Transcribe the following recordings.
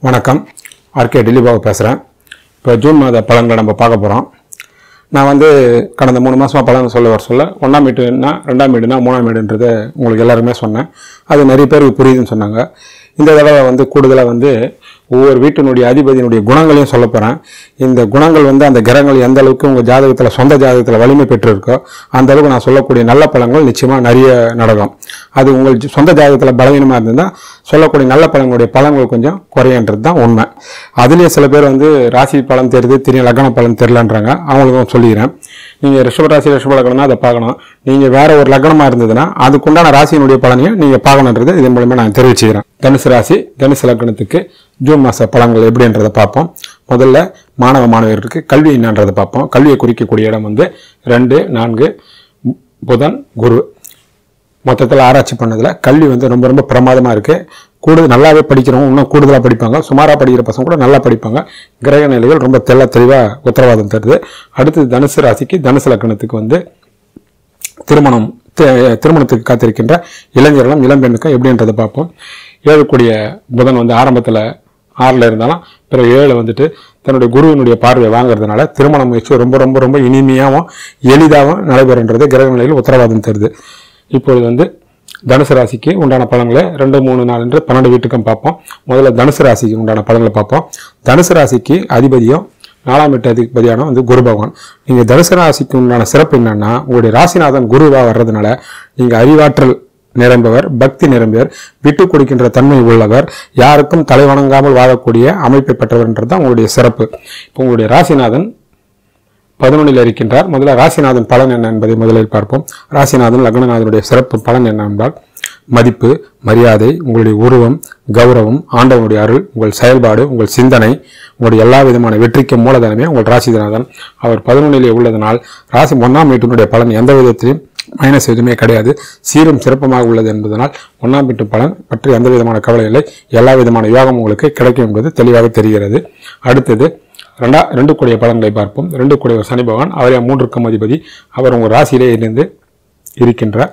வணக்கம் ஆர்கே டில்லிபாபு பேசுகிறேன் இப்போ ஜூன் மாத பலன்களை நம்ம பார்க்க போகிறோம் நான் வந்து கடந்த மூணு மாதமாக பலன் சொல்ல வர சொல்ல ஒன்றாம் வீடுனா ரெண்டாம் வீடுனா மூணாம் வீடுன்றதை உங்களுக்கு எல்லாருமே சொன்னேன் அது நிறைய பேருக்கு புரியுதுன்னு சொன்னாங்க இந்த தடவை வந்து கூடுதலாக வந்து ஒவ்வொரு வீட்டினுடைய அதிபதியினுடைய குணங்களையும் சொல்ல போகிறேன் இந்த குணங்கள் வந்து அந்த கிரகங்கள் எந்த அளவுக்கு உங்கள் ஜாதகத்தில் சொந்த ஜாதகத்தில் வலிமை பெற்றிருக்கோ அந்த அளவுக்கு நான் சொல்லக்கூடிய நல்ல பலன்கள் நிச்சயமாக நிறைய நடக்கும் அது உங்கள் ஜ- சொந்த ஜாதகத்தில் பலவீனமாக இருந்ததுன்னா சொல்லக்கூடிய நல்ல பலன்களுடைய பலன்கள் கொஞ்சம் குறையன்றது தான் உண்மை அதுலேயே சில பேர் வந்து ராசி பலன் தெரியுது திடீர் லக்ன பலன் தெரிலன்றாங்க அவங்களுக்கும் சொல்லிக்கிறேன் நீங்கள் ரிஷபராசி ரிஷப லக்னம்னா அதை பார்க்கணும் நீங்கள் வேற ஒரு லக்னமாக இருந்ததுன்னா அதுக்குண்டான ராசியினுடைய பலனையும் நீங்கள் பார்க்கணுன்றது இதன் மூலமா நான் தெரிவிச்சுக்கிறேன் தனுசு ராசி தனுசு லக்னத்துக்கு ஜூன் மாத பலன்கள் எப்படின்றத பார்ப்போம் முதல்ல மாணவ மாணவர்களுக்கு கல்வி என்னன்றதை பார்ப்போம் கல்வியை குறிக்கக்கூடிய இடம் வந்து ரெண்டு நான்கு புதன் குரு மொத்தத்தில் ஆராய்ச்சி பண்ணதில் கல்வி வந்து ரொம்ப ரொம்ப பிரமாதமாக இருக்குது கூடுதல் நல்லாவே படிக்கிறவங்க இன்னும் கூடுதலாக படிப்பாங்க சுமாராக படிக்கிற பசங்க கூட நல்லா படிப்பாங்க கிரக நிலைகள் ரொம்ப தெள்ள தெளிவாக உத்தரவாதம் தருது அடுத்து தனுசு ராசிக்கு தனுசு லக்னத்துக்கு வந்து திருமணம் தி- திருமணத்துக்கு காத்திருக்கின்ற இளைஞர்களும் இளம்பெண்ணுக்கும் எப்படின்றத பார்ப்போம் ஏழக்கூடிய புதன் வந்து ஆரம்பத்தில் ஆறில் இருந்தாலும் பிறகு ஏழு வந்துட்டு தன்னுடைய குருவினுடைய பார்வையை வாங்குறதுனால திருமண முயற்சி ரொம்ப ரொம்ப ரொம்ப இனிமையாகவும் எளிதாகவும் நடைபெறுன்றது கிரக நிலையில் உத்தரவாதம் தருது இப்பொழுது வந்து தனுசு ராசிக்கு உண்டான பலன்களை ரெண்டு மூணு நாலு என்று பன்னெண்டு வீட்டுக்கும் பார்ப்போம் முதல்ல தனுசு ராசிக்கு உண்டான பலன்களை பார்ப்போம் தனுசு ராசிக்கு அதிபதியும் நாலாம் வீட்டு அதிபதியான வந்து குரு பகவான் நீங்கள் தனுசு ராசிக்கு உண்டான சிறப்பு என்னன்னா உங்களுடைய ராசிநாதன் குருவாக வர்றதுனால நீங்கள் அறிவாற்றல் நிரம்பவர் பக்தி நிரம்பியவர் விட்டு கொடுக்கின்ற தன்மை உள்ளவர் யாருக்கும் தலை வணங்காமல் வாழக்கூடிய அமைப்பை பெற்றவர்ன்றது தான் உங்களுடைய சிறப்பு இப்போ உங்களுடைய ராசிநாதன் பதினொன்றில் இருக்கின்றார் முதல்ல ராசிநாதன் பலன் என்ன என்பதை முதலில் பார்ப்போம் ராசிநாதன் லக்னநாதனுடைய சிறப்பு பலன் என்ன என்றால் மதிப்பு மரியாதை உங்களுடைய உருவம் கௌரவம் ஆண்டவனுடைய அருள் உங்கள் செயல்பாடு உங்கள் சிந்தனை உங்களுடைய எல்லா விதமான வெற்றிக்கு மூலதனமே உங்கள் ராசிநாதன் அவர் பதினொன்றிலே உள்ளதனால் ராசி ஒன்றாம் வீட்டினுடைய பலன் எந்த விதத்திலும் மைனஸ் எதுவுமே கிடையாது சீரும் சிறப்பமாக உள்ளது என்பதனால் ஒன்றாம் வீட்டு பலன் பற்றி எந்த விதமான கவலை இல்லை எல்லா விதமான யோகம் உங்களுக்கு கிடைக்கும் என்பது தெளிவாக தெரிகிறது அடுத்தது ரெண்டா ரெண்டு கூடிய பலன்களை பார்ப்போம் ரெண்டு கூடிய சனி பகவான் அவரே மூன்றுக்கும் அதிபதி அவர் உங்கள் ராசியிலே இருந்து இருக்கின்றார்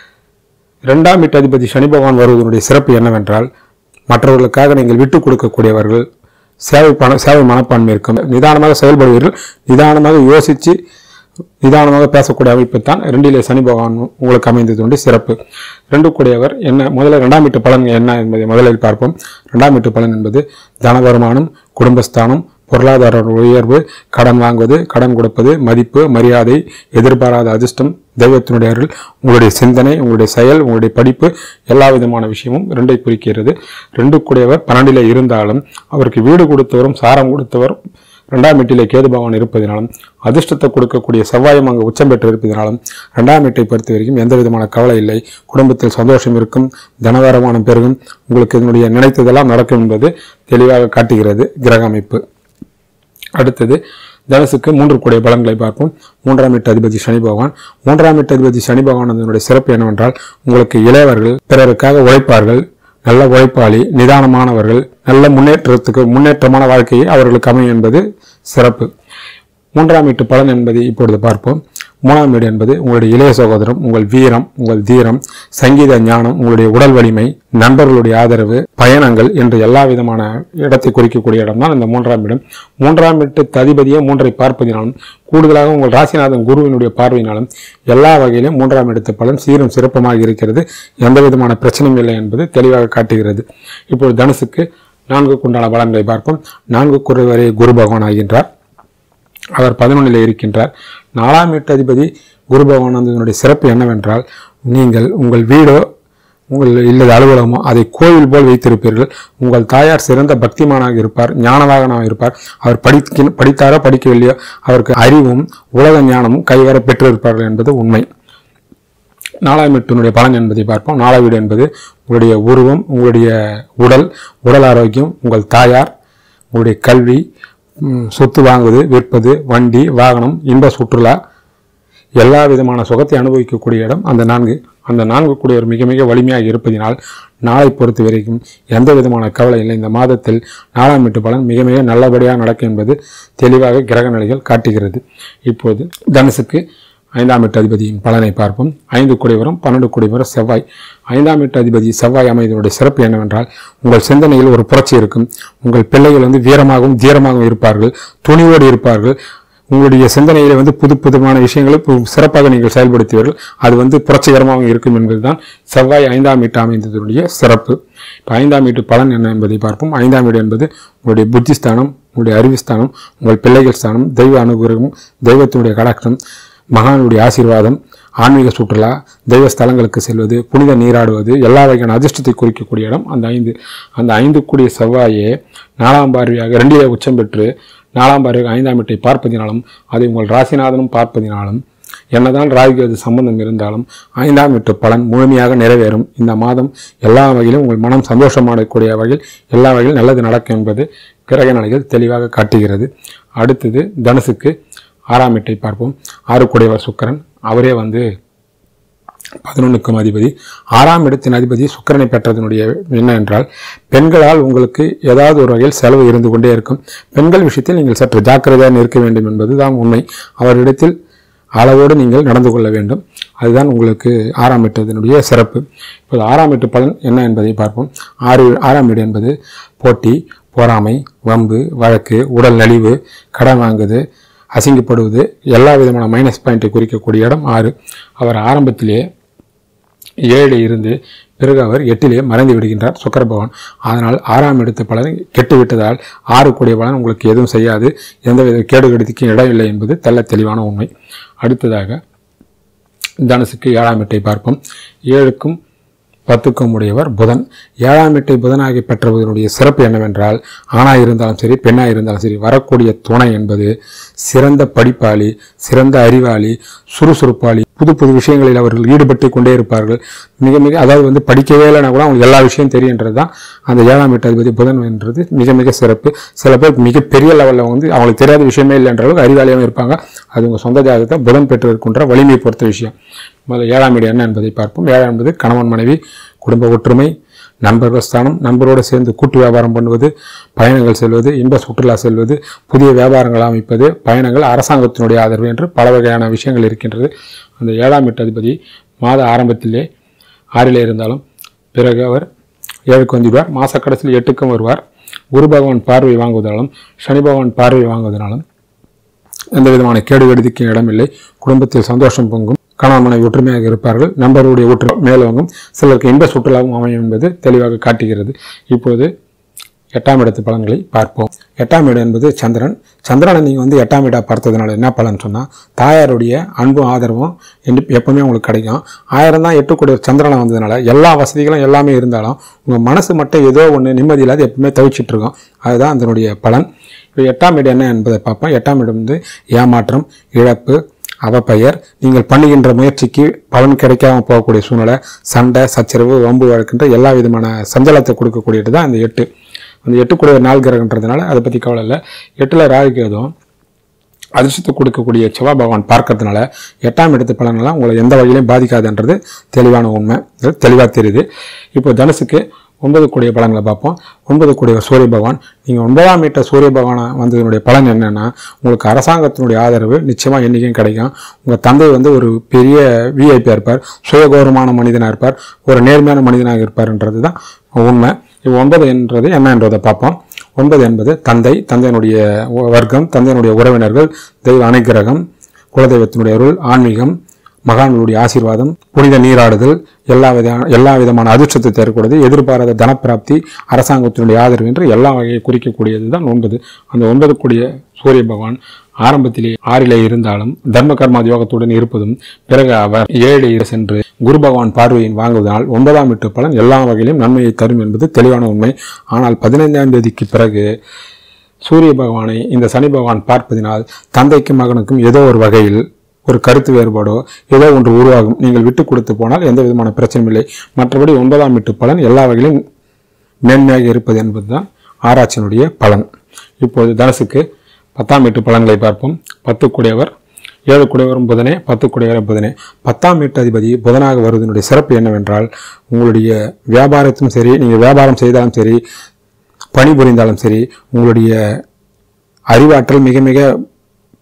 இரண்டாம் வீட்டு அதிபதி சனி பகவான் வருவதனுடைய சிறப்பு என்னவென்றால் மற்றவர்களுக்காக நீங்கள் விட்டு கொடுக்கக்கூடியவர்கள் சேவை பண சேவை மனப்பான்மை இருக்கும் நிதானமாக செயல்படுவீர்கள் நிதானமாக யோசித்து நிதானமாக பேசக்கூடிய அமைப்பு தான் ரெண்டிலே சனி பகவான் உங்களுக்கு அமைந்தது சிறப்பு ரெண்டு கூடியவர் என்ன முதல்ல ரெண்டாம் வீட்டு பலன் என்ன என்பதை முதலில் பார்ப்போம் ரெண்டாம் வீட்டு பலன் என்பது தன வருமானம் குடும்பஸ்தானம் பொருளாதார உயர்வு கடன் வாங்குவது கடன் கொடுப்பது மதிப்பு மரியாதை எதிர்பாராத அதிர்ஷ்டம் தெய்வத்தினுடைய அருள் உங்களுடைய சிந்தனை உங்களுடைய செயல் உங்களுடைய படிப்பு எல்லா விதமான விஷயமும் ரெண்டை குறிக்கிறது ரெண்டு கூடியவர் பன்னெண்டிலே இருந்தாலும் அவருக்கு வீடு கொடுத்தவரும் சாரம் கொடுத்தவரும் ரெண்டாம் வீட்டிலே கேது பகவான் இருப்பதினாலும் அதிர்ஷ்டத்தை கொடுக்கக்கூடிய செவ்வாயும் அங்கு உச்சம் பெற்று இருப்பதினாலும் ரெண்டாம் வீட்டை பொறுத்த வரைக்கும் எந்த விதமான கவலை இல்லை குடும்பத்தில் சந்தோஷம் இருக்கும் தனவரமானம் பெருகும் உங்களுக்கு இதனுடைய நினைத்ததெல்லாம் நடக்கும் என்பது தெளிவாக காட்டுகிறது கிரக அமைப்பு அடுத்தது தனுசுக்கு மூன்று கூடிய பலன்களை பார்ப்போம் மூன்றாம் வீட்டு அதிபதி சனி பகவான் மூன்றாம் வீட்டு அதிபதி சனி பகவான் அதனுடைய சிறப்பு என்னவென்றால் உங்களுக்கு இளையவர்கள் பிறருக்காக உழைப்பார்கள் நல்ல உழைப்பாளி நிதானமானவர்கள் நல்ல முன்னேற்றத்துக்கு முன்னேற்றமான வாழ்க்கையை அவர்களுக்கு அமையும் என்பது சிறப்பு மூன்றாம் வீட்டு பலன் என்பதை இப்பொழுது பார்ப்போம் மூணாம் வீடு என்பது உங்களுடைய இளைய சகோதரம் உங்கள் வீரம் உங்கள் தீரம் சங்கீத ஞானம் உங்களுடைய உடல் வலிமை நண்பர்களுடைய ஆதரவு பயணங்கள் என்று எல்லா விதமான இடத்தை குறிக்கக்கூடிய இடம் தான் இந்த மூன்றாம் இடம் மூன்றாம் வீட்டு அதிபதியை மூன்றை பார்ப்பதினாலும் கூடுதலாக உங்கள் ராசிநாதன் குருவினுடைய பார்வையினாலும் எல்லா வகையிலும் மூன்றாம் இடத்து பலன் சீரும் சிறப்புமாக இருக்கிறது எந்த விதமான பிரச்சனையும் இல்லை என்பது தெளிவாக காட்டுகிறது இப்போது தனுசுக்கு நான்குக்குண்டான பலன்களை பார்ப்போம் நான்கு குறை வரை குரு பகவான் ஆகின்றார் அவர் பதினொன்றில் இருக்கின்றார் நாலாம் வீட்டு அதிபதி குரு பகவானந்தனுடைய சிறப்பு என்னவென்றால் நீங்கள் உங்கள் வீடோ உங்கள் இல்லது அலுவலகமோ அதை கோவில் போல் வைத்திருப்பீர்கள் உங்கள் தாயார் சிறந்த பக்திமானாக இருப்பார் ஞானவாகனாக இருப்பார் அவர் படிக்க படித்தாரோ படிக்கவில்லையோ அவருக்கு அறிவும் உலக ஞானமும் கைவர பெற்றிருப்பார்கள் என்பது உண்மை நாலாம் வீட்டினுடைய பலன் என்பதை பார்ப்போம் நாலாம் வீடு என்பது உங்களுடைய உருவம் உங்களுடைய உடல் உடல் ஆரோக்கியம் உங்கள் தாயார் உங்களுடைய கல்வி ம், சொத்து வாங்குவது விற்பது வண்டி வாகனம் இன்ப சுற்றுலா எல்லா விதமான சுகத்தை அனுபவிக்கக்கூடிய இடம் அந்த நான்கு அந்த நான்கு கூடியவர் மிக மிக வலிமையாக இருப்பதினால் நாளை பொறுத்த வரைக்கும் எந்த விதமான கவலை இல்லை இந்த மாதத்தில் நாலாம் வீட்டு பலன் மிக மிக நல்லபடியாக நடக்கும் என்பது தெளிவாக கிரக நிலைகள் காட்டுகிறது இப்போது தனுசுக்கு ஐந்தாம் வீட்டு அதிபதியின் பலனை பார்ப்போம் ஐந்து குடைவரும் பன்னெண்டு குடைவரும் செவ்வாய் ஐந்தாம் வீட்டு அதிபதி செவ்வாய் அமைதியினுடைய சிறப்பு என்னவென்றால் உங்கள் சிந்தனையில் ஒரு புரட்சி இருக்கும் உங்கள் பிள்ளைகள் வந்து வீரமாகவும் தீரமாகவும் இருப்பார்கள் துணிவோடு இருப்பார்கள் உங்களுடைய சிந்தனையில வந்து புது புதுமான விஷயங்களை பு- சிறப்பாக நீங்கள் செயல்படுத்துவீர்கள் அது வந்து புரட்சிகரமாகவும் இருக்கும் என்பதுதான் செவ்வாய் ஐந்தாம் வீட்டு அமைந்ததனுடைய சிறப்பு இப்போ ஐந்தாம் வீட்டு பலன் என்ன என்பதை பார்ப்போம் ஐந்தாம் வீடு என்பது உங்களுடைய புத்திஸ்தானம் உங்களுடைய அறிவுஸ்தானம் உங்கள் பிள்ளைகள் ஸ்தானம் தெய்வ அனுகிரகம் தெய்வத்தினுடைய கடாட்சம் மகானுடைய ஆசீர்வாதம் ஆன்மீக சுற்றுலா தெய்வ ஸ்தலங்களுக்கு செல்வது புனித நீராடுவது எல்லா வகையான அதிர்ஷ்டத்தை குறிக்கக்கூடிய இடம் அந்த ஐந்து அந்த ஐந்து கூடிய செவ்வாயே நாலாம் பார்வையாக ரெண்டிலே உச்சம் பெற்று நாலாம் பார்வையாக ஐந்தாம் வீட்டை பார்ப்பதினாலும் அதை உங்கள் ராசிநாதனும் பார்ப்பதினாலும் என்னதான் ராகுகேது சம்பந்தம் இருந்தாலும் ஐந்தாம் வீட்டு பலன் முழுமையாக நிறைவேறும் இந்த மாதம் எல்லா வகையிலும் உங்கள் மனம் சந்தோஷமாடக்கூடிய வகையில் எல்லா வகையிலும் நல்லது நடக்கும் என்பது கிரக நிலைகள் தெளிவாக காட்டுகிறது அடுத்தது தனுசுக்கு ஆறாம் வீட்டை பார்ப்போம் ஆறு குடைவர் சுக்கிரன் அவரே வந்து பதினொன்றுக்கும் அதிபதி ஆறாம் இடத்தின் அதிபதி சுக்கிரனை பெற்றதனுடைய என்ன என்றால் பெண்களால் உங்களுக்கு ஏதாவது ஒரு வகையில் செலவு இருந்து கொண்டே இருக்கும் பெண்கள் விஷயத்தில் நீங்கள் சற்று ஜாக்கிரதையாக இருக்க வேண்டும் என்பதுதான் உண்மை அவரிடத்தில் அளவோடு நீங்கள் நடந்து கொள்ள வேண்டும் அதுதான் உங்களுக்கு ஆறாம் வீட்டத்தினுடைய சிறப்பு இப்போது ஆறாம் வீட்டு பலன் என்ன என்பதை பார்ப்போம் ஆறு ஆறாம் வீடு என்பது போட்டி பொறாமை வம்பு வழக்கு உடல் நலிவு கடன் வாங்குது அசிங்கப்படுவது எல்லா விதமான மைனஸ் பாயிண்ட்டை குறிக்கக்கூடிய இடம் ஆறு அவர் ஆரம்பத்திலே ஏழு இருந்து பிறகு அவர் எட்டிலே மறைந்து விடுகின்றார் சுக்கர பகவான் அதனால் ஆறாம் இடத்து பலன் கெட்டு விட்டதால் ஆறு கூடிய பலன் உங்களுக்கு எதுவும் செய்யாது எந்தவித கேடுகெடுதிக்கும் இடம் இல்லை என்பது தெள்ள தெளிவான உண்மை அடுத்ததாக தனுசுக்கு ஏழாம் எட்டை பார்ப்போம் ஏழுக்கும் பத்துக்கும் உடையவர் புதன் ஏழாம் எட்டை புதனாகி பெற்றவதனுடைய சிறப்பு என்னவென்றால் ஆணாக இருந்தாலும் சரி பெண்ணாக இருந்தாலும் சரி வரக்கூடிய துணை என்பது சிறந்த படிப்பாளி சிறந்த அறிவாளி சுறுசுறுப்பாளி புது புது விஷயங்களில் அவர்கள் ஈடுபட்டு கொண்டே இருப்பார்கள் மிக மிக அதாவது வந்து படிக்கவே இல்லைனா கூட அவங்களுக்கு எல்லா விஷயம் தெரியுன்றது தான் அந்த ஏழாம் எட்டு அதிபதி புதன் என்றது மிக மிக சிறப்பு சில பேர் மிகப்பெரிய லெவலில் வந்து அவங்களுக்கு தெரியாத விஷயமே இல்லைன்ற அளவுக்கு அறிவாளியாகவும் இருப்பாங்க அது உங்கள் சொந்த ஜாதகத்தை புதன் பெற்று இருக்கின்ற வலிமையை பொறுத்த விஷயம் முதல்ல ஏழாம் வீடு என்ன என்பதை பார்ப்போம் ஏழாம் என்பது கணவன் மனைவி குடும்ப ஒற்றுமை நண்பர்கள் ஸ்தானம் நண்பரோடு சேர்ந்து கூட்டு வியாபாரம் பண்ணுவது பயணங்கள் செல்வது இன்ப சுற்றுலா செல்வது புதிய வியாபாரங்கள் அமைப்பது பயணங்கள் அரசாங்கத்தினுடைய ஆதரவு என்று பல வகையான விஷயங்கள் இருக்கின்றது அந்த ஏழாம் எட்டு அதிபதி மாத ஆரம்பத்திலே ஆறிலே இருந்தாலும் பிறகு அவர் ஏழுக்கு வந்துவிடுவார் மாத கடைசியில் எட்டுக்கும் வருவார் குரு பகவான் பார்வை வாங்குவதாலும் சனி பகவான் பார்வை வாங்குவதனாலும் எந்த விதமான கேடு கெடுதிக்கும் இடமில்லை குடும்பத்தில் சந்தோஷம் பொங்கும் கணவன் மனைவி ஒற்றுமையாக இருப்பார்கள் நண்பர்களுடைய ஒற்று மேலோங்கும் சிலருக்கு இன்ப சுற்றுலாவும் அமையும் என்பது தெளிவாக காட்டுகிறது இப்போது எட்டாம் இடத்து பலன்களை பார்ப்போம் எட்டாம் இடம் என்பது சந்திரன் சந்திரனை நீங்கள் வந்து எட்டாம் இடம் பார்த்ததுனால என்ன பலன் சொன்னால் தாயாருடைய அன்பும் ஆதரவும் என்று எப்பவுமே உங்களுக்கு கிடைக்கும் ஆயிரம் தான் எட்டுக்கூடிய சந்திரனை வந்ததுனால எல்லா வசதிகளும் எல்லாமே இருந்தாலும் உங்கள் மனசு மட்டும் ஏதோ ஒன்று நிம்மதி இல்லாத எப்பவுமே தவிச்சிட்டு இருக்கும் அதுதான் அதனுடைய பலன் இப்போ எட்டாம் இடம் என்ன என்பதை பார்ப்போம் எட்டாம் இடம் வந்து ஏமாற்றம் இழப்பு அவப்பெயர் நீங்கள் பண்ணுகின்ற முயற்சிக்கு பலன் கிடைக்காம போகக்கூடிய சூழ்நிலை சண்டை சச்சரவு வம்பு வழக்குன்ற எல்லா விதமான சஞ்சலத்தை கொடுக்கக்கூடியது தான் அந்த எட்டு அந்த எட்டு கூட நாள் கிரகன்றதுனால அதை பற்றி கவலை இல்லை எட்டில் ராகு கேதும் அதிர்ஷ்டத்தை கொடுக்கக்கூடிய செவ்வாய் பகவான் பார்க்கறதுனால எட்டாம் இடத்து பலனெல்லாம் உங்களை எந்த வகையிலையும் பாதிக்காதுன்றது தெளிவான உண்மை இது தெளிவாக தெரியுது இப்போ தனுசுக்கு ஒன்பது கூடிய பலன்களை பார்ப்போம் ஒன்பது கூடிய சூரிய பகவான் நீங்கள் ஒன்பதாம் மீட்ட சூரிய பகவான் வந்ததனுடைய பலன் என்னன்னா உங்களுக்கு அரசாங்கத்தினுடைய ஆதரவு நிச்சயமாக என்றைக்கும் கிடைக்கும் உங்கள் தந்தை வந்து ஒரு பெரிய விஐபியாக இருப்பார் சுயகௌரவமான மனிதனாக இருப்பார் ஒரு நேர்மையான மனிதனாக இருப்பார்ன்றது தான் உண்மை இப்போ ஒன்பது என்றது என்ன என்றதை பார்ப்போம் ஒன்பது என்பது தந்தை தந்தையினுடைய வ- வர்க்கம் தந்தையினுடைய உறவினர்கள் தெய்வ அனுக்கிரகம் குலதெய்வத்தினுடைய அருள் ஆன்மீகம் மகான்களுடைய ஆசீர்வாதம் புனித நீராடுதல் எல்லா வித எல்லா விதமான அதிர்ஷ்டத்தை தரக்கூடியது எதிர்பாராத தனப்பிராப்தி அரசாங்கத்தினுடைய ஆதரவு என்று எல்லா வகையை குறிக்கக்கூடியது தான் ஒன்பது அந்த ஒன்பது கூடிய சூரிய பகவான் ஆரம்பத்திலே ஆறிலே இருந்தாலும் தர்ம கர்மா யோகத்துடன் இருப்பதும் பிறகு அவர் ஏழு சென்று குரு பகவான் பார்வையின் வாங்குவதனால் ஒன்பதாம் வீட்டு பலன் எல்லா வகையிலும் நன்மையை தரும் என்பது தெளிவான உண்மை ஆனால் பதினைந்தாம் தேதிக்கு பிறகு சூரிய பகவானை இந்த சனி பகவான் பார்ப்பதினால் தந்தைக்கும் மகனுக்கும் ஏதோ ஒரு வகையில் ஒரு கருத்து வேறுபாடோ ஏதோ ஒன்று உருவாகும் நீங்கள் விட்டு கொடுத்து போனால் எந்த விதமான பிரச்சனையும் இல்லை மற்றபடி ஒன்பதாம் வீட்டு பலன் எல்லா வகையிலும் மேன்மையாக இருப்பது என்பதுதான் ஆராய்ச்சியினுடைய பலன் இப்போது தனுசுக்கு பத்தாம் வீட்டு பலன்களை பார்ப்போம் பத்து கூடியவர் ஏழு கூடியவரும் புதனே பத்து கூடியவரும் புதனே பத்தாம் வீட்டு அதிபதி புதனாக வருவதனுடைய சிறப்பு என்னவென்றால் உங்களுடைய வியாபாரத்தும் சரி நீங்கள் வியாபாரம் செய்தாலும் சரி பணிபுரிந்தாலும் சரி உங்களுடைய அறிவாற்றல் மிக மிக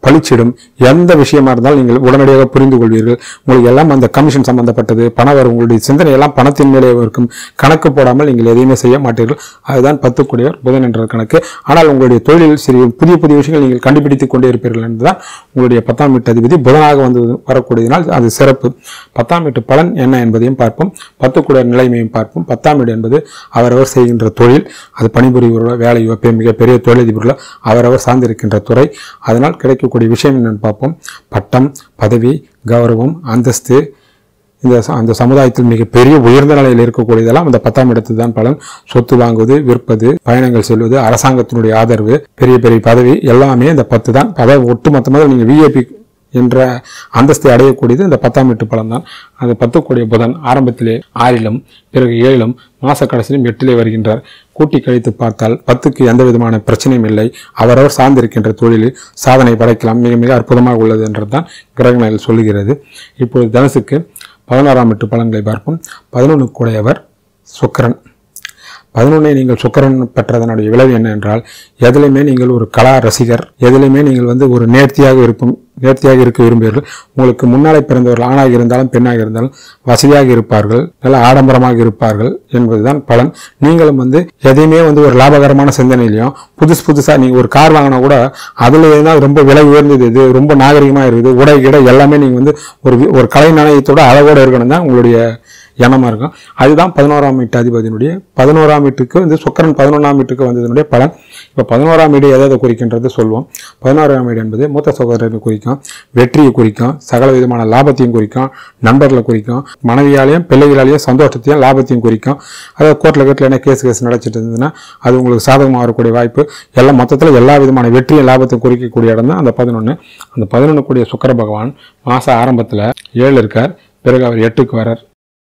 பளிச்சிடும் எந்த விஷயமா இருந்தாலும் நீங்கள் உடனடியாக புரிந்து கொள்வீர்கள் உங்களுக்கு எல்லாம் அந்த கமிஷன் சம்பந்தப்பட்டது பணவர் உங்களுடைய சிந்தனை எல்லாம் பணத்தின் மேலே இருக்கும் கணக்கு போடாமல் நீங்கள் எதையுமே செய்ய மாட்டீர்கள் அதுதான் பத்து கூடியவர் புதன் என்ற கணக்கு ஆனால் உங்களுடைய தொழிலில் சிறிய புதிய புதிய விஷயங்கள் நீங்கள் கண்டுபிடித்துக் கொண்டே இருப்பீர்கள் என்றுதான் உங்களுடைய பத்தாம் வீட்டு அதிபதி புதனாக வந்து வரக்கூடியதனால் அது சிறப்பு பத்தாம் வீட்டு பலன் என்ன என்பதையும் பார்ப்போம் பத்து கூடியவர் நிலைமையும் பார்ப்போம் பத்தாம் வீடு என்பது அவரவர் செய்கின்ற தொழில் அது பணிபுரிவர்களோ வேலையோ பெ- மிகப்பெரிய தொழிலதிபர்களோ அவரவர் சார்ந்திருக்கின்ற துறை அதனால் கிடைக்கக்கூடிய விஷயம் என்னன்னு பார்ப்போம் பட்டம் பதவி கௌரவம் அந்தஸ்து இந்த ச- அந்த சமுதாயத்தில் மிக பெரிய உயர்ந்த நிலையில் இருக்கக்கூடியதெல்லாம் அந்த பத்தாம் இடத்து தான் பலன் சொத்து வாங்குவது விற்பது பயணங்கள் செல்வது அரசாங்கத்தினுடைய ஆதரவு பெரிய பெரிய பதவி எல்லாமே இந்த பத்து தான் அதாவது ஒட்டுமொத்தமாக நீங்கள் விஐபி என்ற அந்தஸ்தை அடையக்கூடியது இந்த பத்தாம் வீட்டு பலன் தான் அந்த பத்து கோடிய புதன் ஆரம்பத்திலே ஆறிலும் பிறகு ஏழிலும் மாச கடைசியிலும் எட்டிலே வருகின்றார் கூட்டி கழித்து பார்த்தால் பத்துக்கு எந்த விதமான பிரச்சனையும் இல்லை அவரவர் சார்ந்திருக்கின்ற தொழிலில் சாதனை படைக்கலாம் மிக மிக அற்புதமாக உள்ளது என்றுதான் கிரகணிகள் சொல்லுகிறது இப்பொழுது தனுசுக்கு பதினோராம் எட்டு பலன்களை பார்ப்போம் பதினொன்று கூடையவர் சுக்கிரன் பதினொன்னை நீங்கள் சுக்கிரன் பெற்றதனுடைய விளைவு என்ன என்றால் எதிலுமே நீங்கள் ஒரு கலா ரசிகர் எதிலுமே நீங்கள் வந்து ஒரு நேர்த்தியாக இருக்கும் நேர்த்தியாக இருக்க விரும்புவீர்கள் உங்களுக்கு முன்னாலே பிறந்தவர்கள் ஆணாக இருந்தாலும் பெண்ணாக இருந்தாலும் வசதியாக இருப்பார்கள் நல்ல ஆடம்பரமாக இருப்பார்கள் என்பதுதான் பலன் நீங்களும் வந்து எதையுமே வந்து ஒரு லாபகரமான சிந்தனையிலையும் புதுசு புதுசாக நீங்கள் ஒரு கார் வாங்கினா கூட அதில் எதுனா ரொம்ப விலை உயர்ந்தது இது ரொம்ப நாகரிகமாக இருக்குது உடை கிடை எல்லாமே நீங்கள் வந்து ஒரு வி- ஒரு கலை நாணயத்தோட அளவோடு இருக்கணும் தான் உங்களுடைய எண்ணமாக இருக்கும் அதுதான் பதினோராம் வீட்டு அதிபதியினுடைய பதினோராம் வீட்டுக்கு வந்து சுக்கரன் பதினொன்றாம் வீட்டுக்கு வந்ததனுடைய பலன் இப்போ பதினோராம் வீடு எதை எதை குறிக்கின்றது சொல்வோம் பதினோராம் வீடு என்பது மூத்த சகோதரரை குறிக்கும் வெற்றியை குறிக்கும் சகல விதமான லாபத்தையும் குறிக்கும் நண்பர்களை குறிக்கும் மனைவியாலையும் பிள்ளைகளாலையும் சந்தோஷத்தையும் லாபத்தையும் குறிக்கும் அதாவது கோர்ட்டில் கட்டில் என்ன கேஸ் கேஸ் நடச்சிட்டு இருந்ததுன்னா அது உங்களுக்கு சாதகமாக வரக்கூடிய வாய்ப்பு எல்லாம் மொத்தத்தில் எல்லா விதமான வெற்றியும் லாபத்தையும் குறிக்கக்கூடிய இடம் தான் அந்த பதினொன்று அந்த பதினொன்று கூடிய சுக்கிர பகவான் மாத ஆரம்பத்தில் ஏழு இருக்கார் பிறகு அவர் எட்டுக்கு வரார்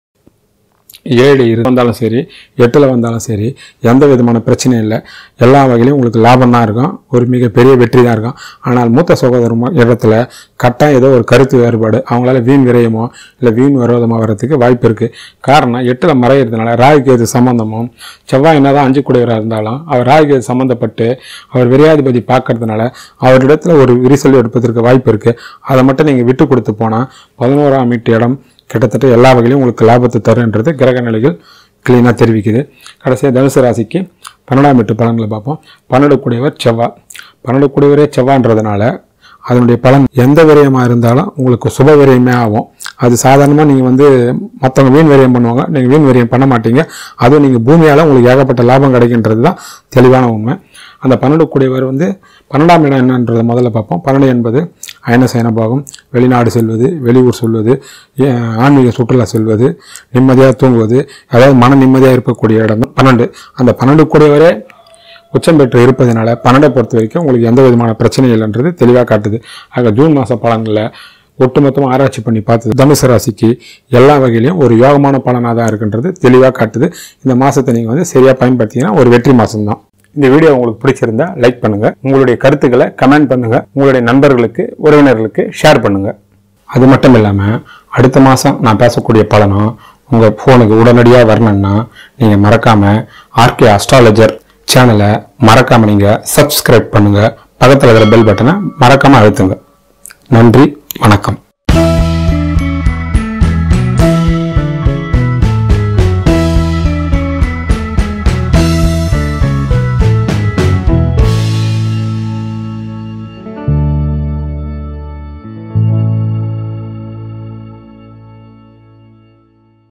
ஏழு இரு வந்தாலும் சரி எட்டில் வந்தாலும் சரி எந்த விதமான பிரச்சனையும் இல்லை எல்லா வகையிலும் உங்களுக்கு லாபம் தான் இருக்கும் ஒரு மிகப்பெரிய வெற்றி தான் இருக்கும் ஆனால் மூத்த சகோதரம் இடத்துல கட்டாயம் ஏதோ ஒரு கருத்து வேறுபாடு அவங்களால வீண் விரயமோ இல்லை வீண் விரோதமாக வர்றதுக்கு வாய்ப்பு இருக்குது காரணம் எட்டில் மறையிறதுனால ராகுகேது சம்பந்தமும் செவ்வாய் என்னதான் அஞ்சு கூடையவராக இருந்தாலும் அவர் ராகுகேது சம்பந்தப்பட்டு அவர் விரையாதிபதி பார்க்கறதுனால அவரிடத்துல ஒரு விரிசல் எடுப்பதற்கு வாய்ப்பு இருக்குது அதை மட்டும் நீங்கள் விட்டு கொடுத்து போனால் பதினோராம் வீட்டு இடம் கிட்டத்தட்ட எல்லா வகையிலும் உங்களுக்கு லாபத்தை தருன்றது கிரக நிலைகள் கிளீனாக தெரிவிக்குது கடைசியாக தனுசு ராசிக்கு பன்னெண்டாம் எட்டு பலன்களை பார்ப்போம் பன்னெண்டு கூடியவர் செவ்வாய் பன்னெண்டு கூடியவரே செவ்வான்றதுனால அதனுடைய பலன் எந்த விரயமாக இருந்தாலும் உங்களுக்கு சுப விரயமே ஆகும் அது சாதாரணமாக நீங்கள் வந்து மற்றவங்க வீண் விரயம் பண்ணுவாங்க நீங்கள் வீண் விரயம் பண்ண மாட்டீங்க அதுவும் நீங்கள் பூமியால் உங்களுக்கு ஏகப்பட்ட லாபம் கிடைக்கின்றது தான் தெளிவான உண்மை அந்த பன்னெண்டு கூடியவர் வந்து பன்னெண்டாம் இடம் என்னன்றதை முதல்ல பார்ப்போம் பன்னெண்டு என்பது அயன சயனபாகம் வெளிநாடு செல்வது வெளியூர் செல்வது ஏ- ஆன்மீக சுற்றுலா செல்வது நிம்மதியாக தூங்குவது அதாவது மன நிம்மதியாக இருக்கக்கூடிய இடம் தான் பன்னெண்டு அந்த பன்னெண்டு கூடியவரே உச்சம் பெற்று இருப்பதனால பன்னெண்டை பொறுத்த வரைக்கும் உங்களுக்கு எந்த விதமான பிரச்சனையும் இல்லைன்றது தெளிவாக காட்டுது ஆக ஜூன் மாத பலன்களில் ஒட்டுமொத்தமாக ஆராய்ச்சி பண்ணி பார்த்தது தனுசு ராசிக்கு எல்லா வகையிலையும் ஒரு யோகமான பலனாக தான் இருக்குன்றது தெளிவாக காட்டுது இந்த மாதத்தை நீங்கள் வந்து சரியாக பயன்படுத்திங்கன்னா ஒரு வெற்றி மாதம் தான் இந்த வீடியோ உங்களுக்கு பிடிச்சிருந்தா லைக் பண்ணுங்க உங்களுடைய கருத்துக்களை கமெண்ட் பண்ணுங்க உங்களுடைய நண்பர்களுக்கு உறவினர்களுக்கு ஷேர் பண்ணுங்க அது மட்டும் இல்லாமல் அடுத்த மாதம் நான் பேசக்கூடிய பலனும் உங்கள் ஃபோனுக்கு உடனடியாக வரணும்னா நீங்கள் மறக்காமல் ஆர்கே அஸ்ட்ராலஜர் சேனலை மறக்காமல் நீங்கள் சப்ஸ்கிரைப் பண்ணுங்கள் பக்கத்தில் இருக்கிற பெல் பட்டனை மறக்காமல் அழுத்துங்க நன்றி வணக்கம்